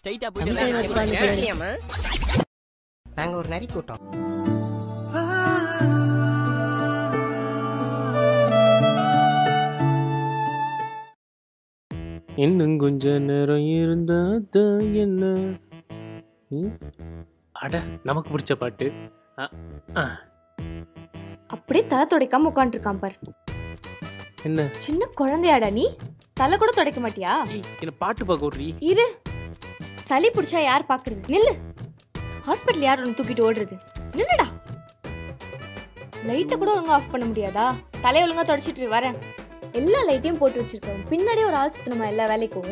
ஸ்ட்ரைட்டா நம்ம சைடு வந்து உட்கார்ந்து இருக்கலையாம்மா? நாங்க ஒரு நரி கூட்டம் இன்னும் கொஞ்ச நேரம் இருந்தா தான் என்ன ம்? அட நமக்கு பிடிச்ச பாட்டு அ, அ, அப்படியே தலை துடைக்காம உட்காந்துருக்கான் பார் என்ன சின்ன குழந்தையாடா நீ தலை கூட துடைக்க மாட்டியா ஏய், என்ன பாட்டு பார்க்க விட்றீ இரு சளி பிடிச்சா யார் பாக்குறது நில்லு ஹாஸ்பிட்டல் யார் ஒன்று தூக்கிட்டு ஓடுறது நில்லுடா லைட்டை கூட ஒழுங்கா ஆஃப் பண்ண முடியாதா தலையை ஒழுங்கா தொடச்சிட்டு இரு, வரேன் எல்லா லைட்டையும் போட்டு வச்சிருக்கேன் பின்னாடியே ஒரு ஆள் சுத்தணுமா எல்லா வேலைக்கும்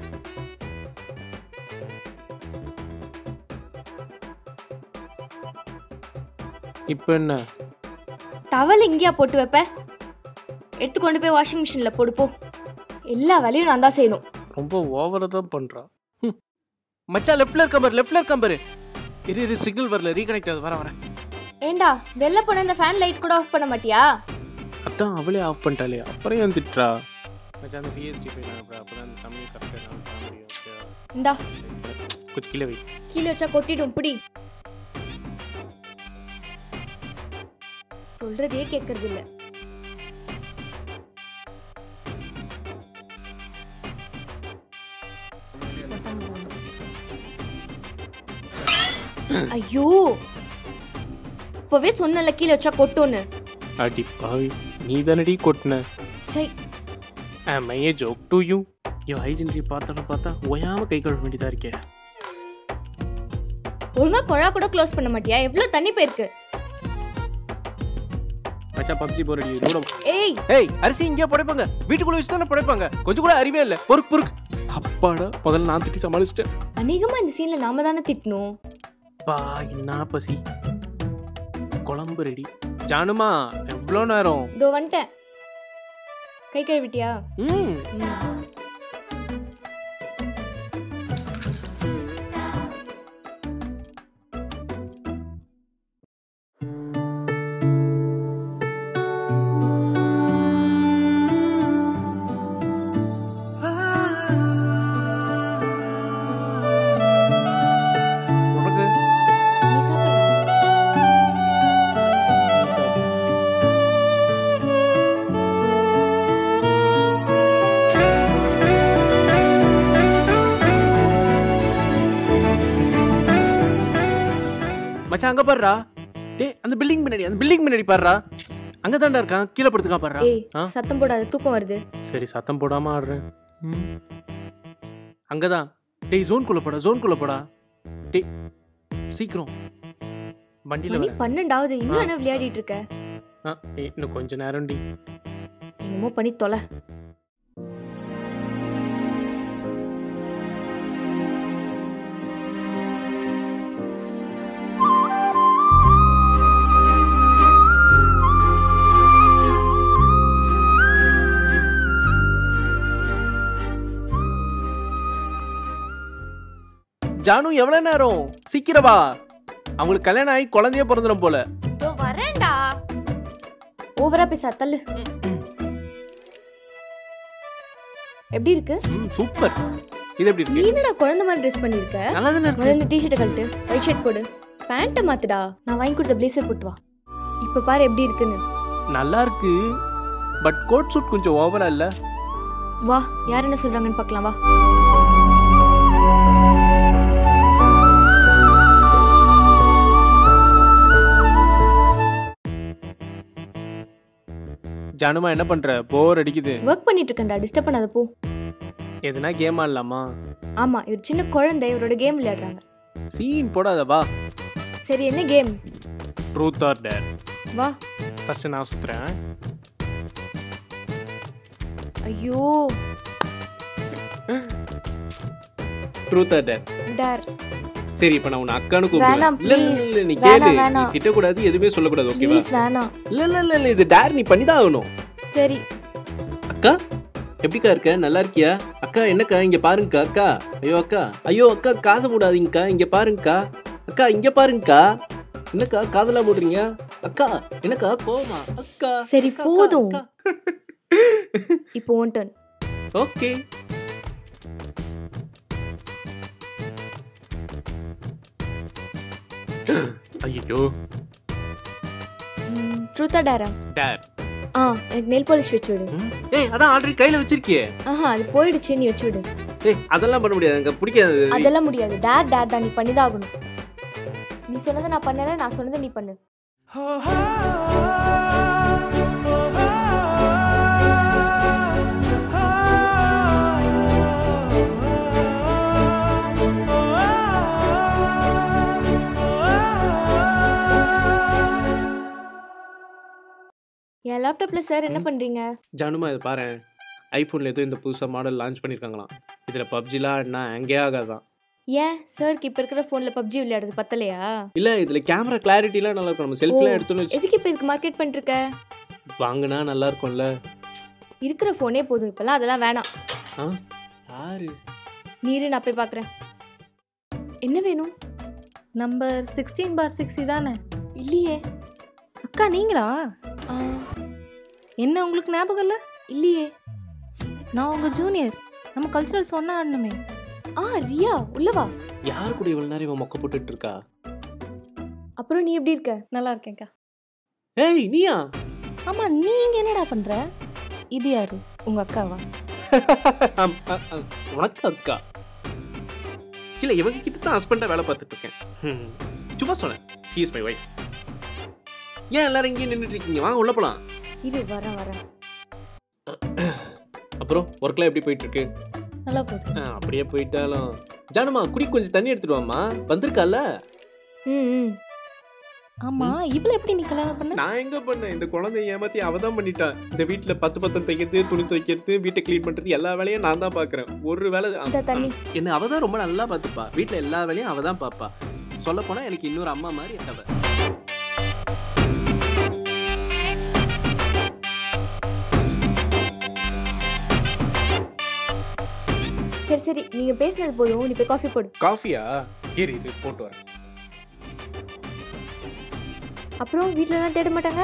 இப்போ என்ன டவல் இங்கேயா போட்டு வைப்ப எடுத்து கொண்டு போய் வாஷிங் மிஷினில் போடு போ எல்லா வேலையும் நான் தான் செய்யணும் ரொம்ப ஓவரா தான் பண்றா மச்சான் லெஃப்ட்ல இருக்க பாரு லெஃப்ட்ல இருக்க பாரு இரு இரு சிக்னல் வரல ரீகனெக்ட் ஆகுது வர வரேன் ஏண்டா வெளில போன இந்த ஃபேன் லைட் கூட ஆஃப் பண்ண மாட்டியா அதான் அவளே ஆஃப் பண்ணிட்டாளே அப்புறம் ஏன் திட்டுறா மச்சான் அந்த பிஎஸ்டி போய் அப்பதான் அந்த தமிழ் கரெக்டாக நான் பண்ண முடியும் Okay. இந்தா கொஞ்சம் கீழே வை கீழே வச்சா கொட்டிடும் பிடி சொல்றதே கேக்குறது இல்ல ஐயோ இப்பவே சொன்னல கீழே வச்சா கொட்டும்னு அடி பாவி நீ தானடி கொட்டின சை ஆம் ஐ ஜோக் டு யூ ஐயோ ஹைஜென்ட்ரி பார்த்தோன்னு பார்த்தா ஓயாம கை கழுவ வேண்டியதா இருக்கே ஒழுங்கா குழா கூட க்ளோஸ் பண்ண மாட்டியா எவ்வளவு தண்ணி போயிருக்கு மச்சான் பப்ஜி போறடி நூடம் ஏய் ஏய் அரிசி இங்கே புடைப்பாங்க வீட்டுக்குள்ள வச்சு தானே புடைப்பாங்க கொஞ்சம் கூட அறிவே இல்ல பொறுக்கு பொறுக்கு அப்பாடா முதல்ல நான் திட்டி சமாளிச்சிட்டேன் அநேகமா இந்த சீன்ல நாம தானே திட்டணும் பா என்ன பசி குழம்பு ரெடி ஜானுமா எவ்வளோ நேரம் இதோ வந்துட்டேன் கை கழுவிட்டியா ம் ம். உனக்கு நீ சாப்பிடலாம் மச்சான் அங்க பாருடா டேய் அந்த பில்டிங் முன்னாடி அந்த பில்டிங் முன்னாடி பாருடா அங்க தான்டா இருக்கான் கீழே படுத்துக்கான் பாருடா ஏய் ஆ? சத்தம் போடாத தூக்கம் வருது சரி சத்தம் போடாம ஆடுறேன் ம். அங்கதான் டேய் ஜோன்குள்ள போடா ஜோன்குள்ள போடா டேய் சீக்கிரம் வண்டியில மணி வரேன் பன்னெண்டாவது இன்னும் என்ன விளையாடிட்டு இருக்க ஆ, ஏய், இன்னும் கொஞ்ச நேரம்டி என்னமோ பண்ணி தொலை ஜானு எவ்வளவு நேரம் சீக்கிரம் வா அவங்களுக்கு கல்யாணம் ஆகி குழந்தைய பிறந்துடும் போல இதோ வரேன்டா ஓவரா பேச தள்ளு எப்படி இருக்கு ம் சூப்பர் இது எப்படி நீ இருக்கு என்னடா குழந்தை மாதிரி ட்ரெஸ் பண்ணிருக்க நல்லா தானே முதல்ல இருக்கு இந்த டிஷர்ட்டை கழட்டு ஒயிட் ஷர்ட் போடு பேண்ட்டை மாத்துடா நான் வாங்கி கொடுத்த பிளேசர் போட்டு வா இப்ப பாரு எப்படி இருக்குன்னு நல்லா இருக்கு பட் கோட் சூட் கொஞ்சம் ஓவரா இல்ல வா யார் என்ன சொல்றாங்கன்னு பார்க்கலாம் வா ஜானுமா என்ன பண்ற போர் அடிக்குது ஒர்க் பண்ணிட்டு இருக்கேன்டா டிஸ்டர்ப் பண்ணாத போ எதுனா கேம் ஆடலாமா ஆமா இவர் சின்ன குழந்தை இவரோட கேம் விளையாடுறாங்க சீன் போடாத வா சரி என்ன கேம் ட்ரூத் ஆர் டேர் வா ஃபர்ஸ்ட் நான் சுத்துறேன் ஐயோ ட்ரூத் ஆர் டேர் டேர் சரி இப்ப நான் உன்னை அக்கானு வேணாம், கூப்பிடுவேன் இல்ல இல்ல, please. இல்ல நீ வேணாம், கேளு நீ வேணாம். திட்டக்கூடாது எதுவுமே சொல்லக்கூடாது ஓகேவா ப்ளீஸ் வேணாம் இல்ல இல்ல இல்ல இல்ல இது டேர் நீ பண்ணி தான் ஆகணும் சரி அக்கா எப்படிக்கா இருக்க நல்லா இருக்கியா அக்கா என்னக்கா இங்க பாருங்கக்கா அக்கா ஐயோ அக்கா ஐயோ அக்கா காதை மூடாதீங்கக்கா இங்க பாருங்கக்கா அக்கா இங்க பாருங்கக்கா என்னக்கா காதெல்லாம் மூடுறீங்க அக்கா என்னக்கா கோவமா அக்கா சரி அக்கா, போதும் அக்கா. இப்போ ஒன் டர்ன் ஓகே ஐயோ ட்ரூத்தா டேரா டேர் ஆ எனக்கு நெல் பாலிஷ் வச்சு விடு ஏய் அதான் ஆல்ரெடி கையில வச்சிருக்கியே ஆஹா அது போயிடுச்சு நீ வச்சு விடு ஏய் அதெல்லாம் பண்ண முடியாது எனக்கு பிடிக்காது அதெல்லாம் முடியாது டேர் டேர் தான் நீ பண்ணி தான் ஆகணும் நீ சொன்னதை நான் பண்ணல நான் சொன்னதை நீ பண்ணு என் லேப்டாப்ல சார் என்ன பண்றீங்க ஜானுமா இது பாரு ஐஃபோனில் ஏதோ இந்த புதுசாக மாடல் லான்ச் பண்ணியிருக்காங்களாம் இதில் பப்ஜிலாம் ஆடினா அங்கே ஆகாதான் ஏன் சாருக்கு இப்ப இருக்கிற போன்ல பப்ஜி விளையாடுறது பத்தலையா இல்லை இதில் கேமரா கிளாரிட்டிலாம் நல்லா இருக்கும் நம்ம செல்ஃபிலாம் எடுத்தோன்னு வச்சு எதுக்கு இப்ப இதுக்கு மார்க்கெட் பண்ணிட்டு இருக்க வாங்கினா நல்லா இருக்கும்ல இருக்கிற போனே போதும் இப்பெல்லாம் அதெல்லாம் வேணாம் ஆ யாரு நீரு நான் போய் பாக்குறேன் என்ன வேணும் நம்பர் சிக்ஸ்டீன் பார் சிக்ஸ் இதானே இல்லையே அக்கா நீங்களா ஆ, என்ன உங்களுக்கு ஞாபகம் இல்லை இல்லையே நான் உங்கள் ஜூனியர் நம்ம கல்ச்சுரல்ஸ் ஒன்றா ஆடணுமே ஆ ரியா உள்ளவா யார் கூட இவ்வளோ நேரம் இவன் மொக்க போட்டுட்டு இருக்கா அப்புறம் நீ எப்படி இருக்க நல்லா இருக்கேன்க்கா ஏய் நீயா ஆமாம் நீங்க என்னடா பண்ணுற இது யாரு உங்கள் அக்காவா ஆம், ஆ, ஆ, உனக்கு அக்கா இல்லை இவங்க கிட்ட தான் ஹஸ்பண்டாக வேலை பார்த்துட்டு இருக்கேன் ஹம், சும்மா சொன்னேன் ஷீ இஸ் மை ஒய்ஃப் ஏன் எல்லாரும் இங்கேயே நின்றுட்டு இருக்கீங்க வாங்க உள்ள போலாம் இரு வரேன் வரேன் அப்புறம் ஒர்க்லாம் எப்படி போயிட்டு இருக்கு நல்லா போகுது ஆ, அப்படியே போயிட்டாலும் ஜானுமா குடி கொஞ்சம் தண்ணி எடுத்துட்டு வாம்மா வந்திருக்கால ம் ம் ஆமாம் இவ்வளோ எப்படி நீ கல்யாணம் பண்ண நான் எங்க பண்ணேன் இந்த குழந்தை ஏமாத்தி அவ தான் பண்ணிட்டா இந்த வீட்ல பத்து பத்தம் தைக்கிறது துணி துவைக்கிறது வீட்டை க்ளீன் பண்றது எல்லா வேலையும் நான் தான் பாக்குறேன் ஒரு வேலை இந்த தண்ணி என்ன அவ தான் ரொம்ப நல்லா பார்த்துப்பா வீட்ல எல்லா வேலையும் அவ தான் பாப்பா சொல்ல போனா எனக்கு இன்னொரு அம்மா மாதிரி அவ சரி சரி நீங்க பேசுனது போதும் நீ போய் காஃபி போடு காஃபியா இரு இது போட்டு வரேன் அப்புறம் வீட்ல எல்லாம் தேட மாட்டாங்க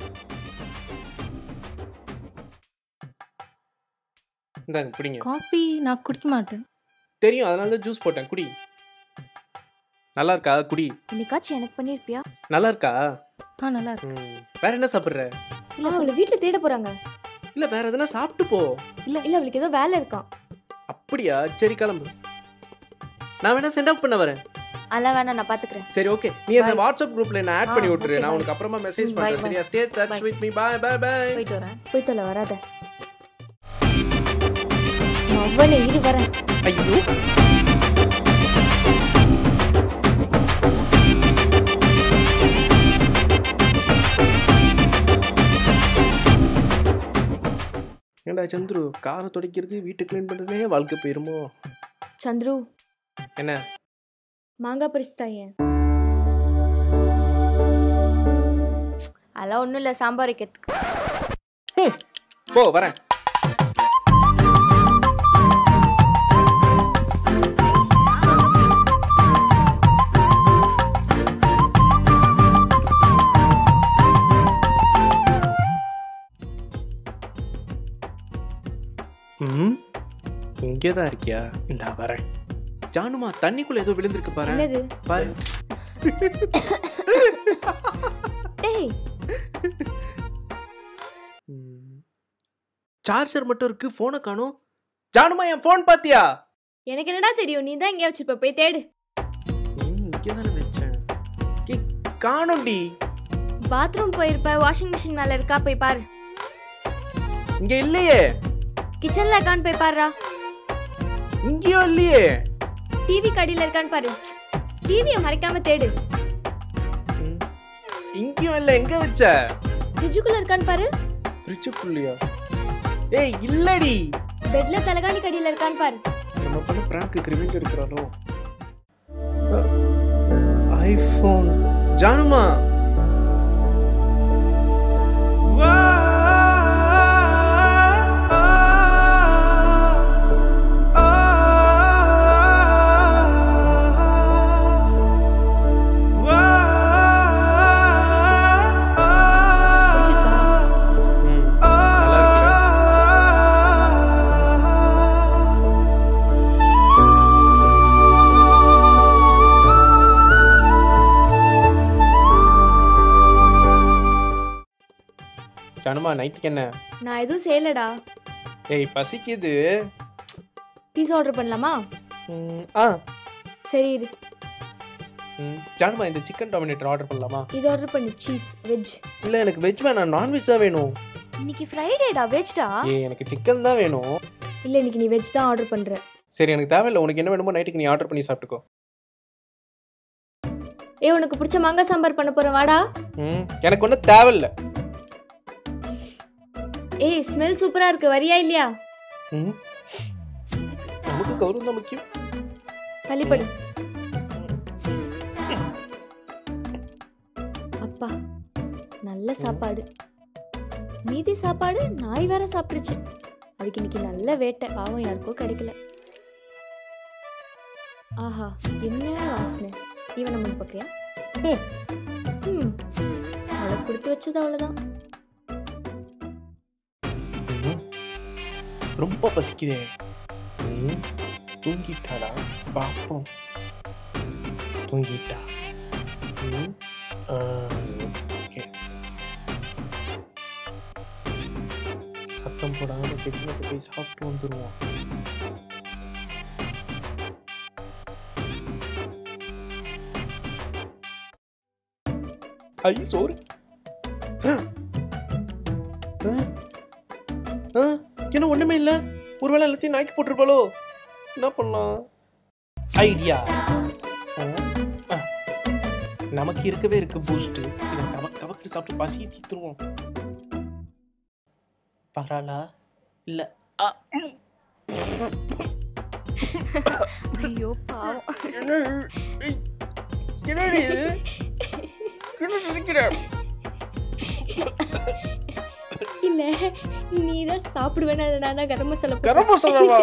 இந்தாங்க குடிங்க காஃபி நான் குடிக்க மாட்டேன் தெரியும் அதனால தான் ஜூஸ் போட்டேன் குடி நல்லா இருக்கா குடி என்னைக்காச்சும் எனக்கு பண்ணிருப்பியா நல்லா இருக்கா ஆ நல்லா இருக்கு ம். வேற என்ன சாப்பிடுற இல்ல அவளை வீட்ல தேட போறாங்க இல்ல வேற எதனா சாப்பிட்டு போ இல்ல இல்ல அவளுக்கு ஏதோ வேலை இருக்கான் அப்படியா சரி கிளம்பு நான் வேணா சென்ட் ஆஃப் பண்ண வரேன் அதெல்லாம் வேணாம் நான் பாத்துக்கிறேன் சரி ஓகே நீ அந்த Bye. வாட்ஸ்அப் குரூப்ல என்ன ஆட் ஆ, பண்ணி விட்டுரு okay, நான் bye. உனக்கு அப்புறமா மெசேஜ் ம், bye, பண்றேன் bye. சரியா stay touch Bye. With me bye bye bye போயிட்டு வரேன் போய் தொலை வராத அவனை இரு வரேன் ஐயோ ஏண்டா சந்துரு காரை துடைக்கிறது வீட்டை க்ளீன் பண்றதே வாழ்க்கை போயிருமோ சந்துரு என்ன மாங்காய் பறிச்சு தாயேன் அதெல்லாம் ஒன்றும் இல்லை சாம்பார் வைக்கிறதுக்கு போ வரேன் ம் இங்கே தான் இருக்கியா இந்தா வரேன் ஜானுமா தண்ணிக்குள்ள ஏதோ விழுந்திருக்கு பாரு என்னது பாரு டேய் சார்ஜர் மட்டும் இருக்கு போனை காணோம் ஜானுமா என் போன் பாத்தியா எனக்கு என்னடா தெரியும் நீ தான் எங்கேயா வச்சிருப்ப போய் தேடு இங்கே தானே வச்சேன் கே- காணோம்டி பாத்ரூம் போயிருப்ப வாஷிங் மிஷின் மேல இருக்கா போய் பாரு இங்க இல்லையே கிச்சன்ல இருக்கான்னு போய் பாருடா இங்கேயும் இல்லையே டிவி கடியில இருக்கான்னு பாரு டிவியை மறைக்காம தேடு ம். இங்கேயும் இல்ல எங்க வச்ச ஃப்ரிட்ஜுக்குள்ள இருக்கான்னு பாரு ஃப்ரிட்ஜுக்குள்ளயா ஏய் இல்லடி பெட்ல தலகாணி கடியில இருக்கான்னு பாரு நம்ம பண்ண பிராங்க்கு கிரிமினல் எடுக்கிறானோ ஐபோன் ஜானுமா பிடிச்சிருக்கா ம், நல்லா இருக்குல்ல என்னம்மா நைட்டுக்கு என்ன நான் எதுவும் செய்யலடா ஏய் பசிக்குது பீஸா ஆர்டர் பண்ணலாமா ம், ஆ சரி இரு ம், ஜானுமா இந்த சிக்கன் டாமினேட்டர் ஆர்டர் பண்ணலாமா இது ஆர்டர் பண்ணு சீஸ் வெஜ் இல்லை எனக்கு வெஜ் வேணாம் நான்வெஜ் தான் வேணும் இன்னைக்கு ஃப்ரைடேடா வெஜ்டா ஏய் எனக்கு சிக்கன் தான் வேணும் இல்ல இன்னைக்கு நீ வெஜ் தான் ஆர்டர் பண்ற சரி எனக்கு தேவையில்லை உனக்கு என்ன வேணுமோ நைட்டுக்கு நீ ஆர்டர் பண்ணி சாப்பிட்டுக்கோ ஏ உனக்கு பிடிச்ச மாங்காய் சாம்பார் பண்ண போறேன் வாடா ம் எனக்கு ஒன்றும் தேவையில்லை ஏய் ஸ்மெல் சூப்பரா இருக்கு வரியா இல்லையா ம் நமக்கு கௌரவம் தான் முக்கியம் தள்ளிப்படு அப்பா நல்ல சாப்பாடு மீதி சாப்பாடு நாய் வேற சாப்பிடுச்சு அதுக்கு இன்னைக்கு நல்ல வேட்டை பாவம் யாருக்கோ கிடைக்கல ஆஹா என்ன வாசனை இவன் நம்ம பார்க்கறியா ம் அவளுக்கு கொடுத்து வச்சது அவ்வளோதான் ம். ரொம்ப பசிக்குதே ம், தூங்கிட்டாடா பாப்போம் தூங்கிட்டா ம், ஆ, ஓகே சத்தம் போடாம கிச்சனுக்கு போய் சாப்பிட்டு வந்துருவோம் ஐ சோறு ஆ. ஆ. ஆ, என்ன ஒண்ணுமே இல்ல ஒருவேளை எல்லாத்தையும் நாய்க்கு போட்டிருப்பாளோ என்ன பண்ணலாம் ஐடியா நமக்கு இருக்கவே இருக்கு பூஸ்ட் இதை தவக் தவக்கிட்டு சாப்பிட்டு பசியை தீத்துருவோம் பரவாயில்ல இல்ல ஆ, ம். ஐயோ பாவம் என்னது? ஏய், என்னது இது? என்ன சிரிக்கிற? இல்ல நீ தான் சாப்பிடுவேன்னு அதை நான் தான் கரம் மசாலா போட்டு கரம் மசாலாவா?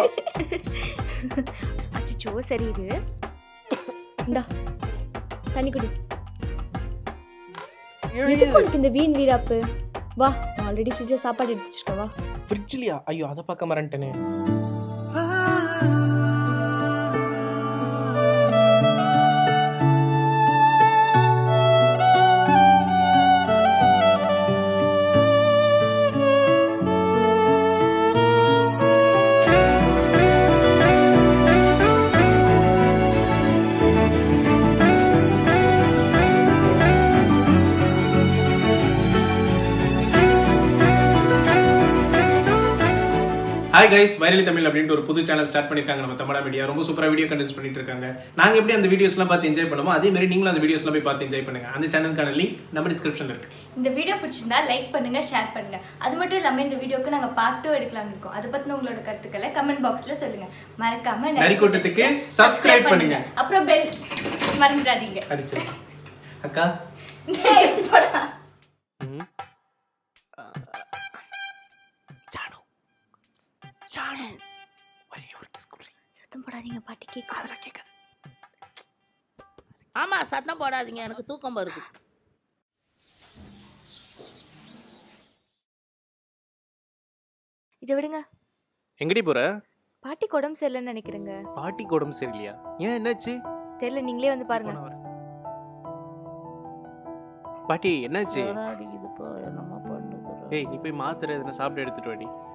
அச்சோ சரி இரு இந்தா தண்ணி குடி எதுக்கு உனக்கு இந்த வீண் வீராப்பு வா நான் ஆல்ரெடி ஃப்ரிட்ஜில் சாப்பாடு எடுத்து வச்சிருக்கேன் வா ஃப்ரிட்ஜ்லயா ஐயோ அதை பார்க்க மறந்துட்டேனே ஹாய் கைஸ் வைரலி தமிழ் அப்படின்ட்டு ஒரு புது சேனல் ஸ்டார்ட் பண்ணிருக்காங்க நம்ம தமிழா மீடியா ரொம்ப சூப்பரா வீடியோ கண்டென்ட் பண்ணிட்டு இருக்காங்க நாங்க எப்படி அந்த வீடியோஸ்லாம் பார்த்து என்ஜாய் பண்ணுமோ அதே மாதிரி நீங்களும் அந்த வீடியோஸ்லாம் போய் பார்த்து என்ஜாய் பண்ணுங்க அந்த சேனலுக்கான லிங்க் நம்ம டிஸ்கிரிப்ஷன்ல இருக்கு இந்த வீடியோ பிடிச்சிருந்தா லைக் பண்ணுங்க ஷேர் பண்ணுங்க அது மட்டும் இல்லாம இந்த வீடியோக்கு நாங்க பார்ட்டும் எடுக்கலாம்னு இருக்கோம் அதை பத்தின உங்களோட கருத்துக்களை கமெண்ட் பாக்ஸ்ல சொல்லுங்க மறக்காம நரிக்கூட்டத்துக்கு subscribe பண்ணுங்க. அப்புறம் பெல் மறந்துடாதீங்க அடிச்சு அக்கா டேய், போடா. சத்தம் போடாதீங்க பாட்டி கேட்க ஆமா சத்தம் போடாதீங்க எனக்கு தூக்கம் வருது இதை விடுங்க எங்கடி போற பாட்டிக்கு உடம்பு சரியில்லைன்னு நினைக்கிறேங்க பாட்டிக்கு உடம்பு சரியில்லையா ஏன் என்னாச்சு தெரியல நீங்களே வந்து பாருங்க போன வாரம். பாட்டி என்னாச்சு ஜுரம் அடிக்குதுப்பா என்னம்மா பண்ணுது ஏய் நீ போய் மாத்திரை எதுனா சாப்பிட்டு எடுத்துட்டு வாடி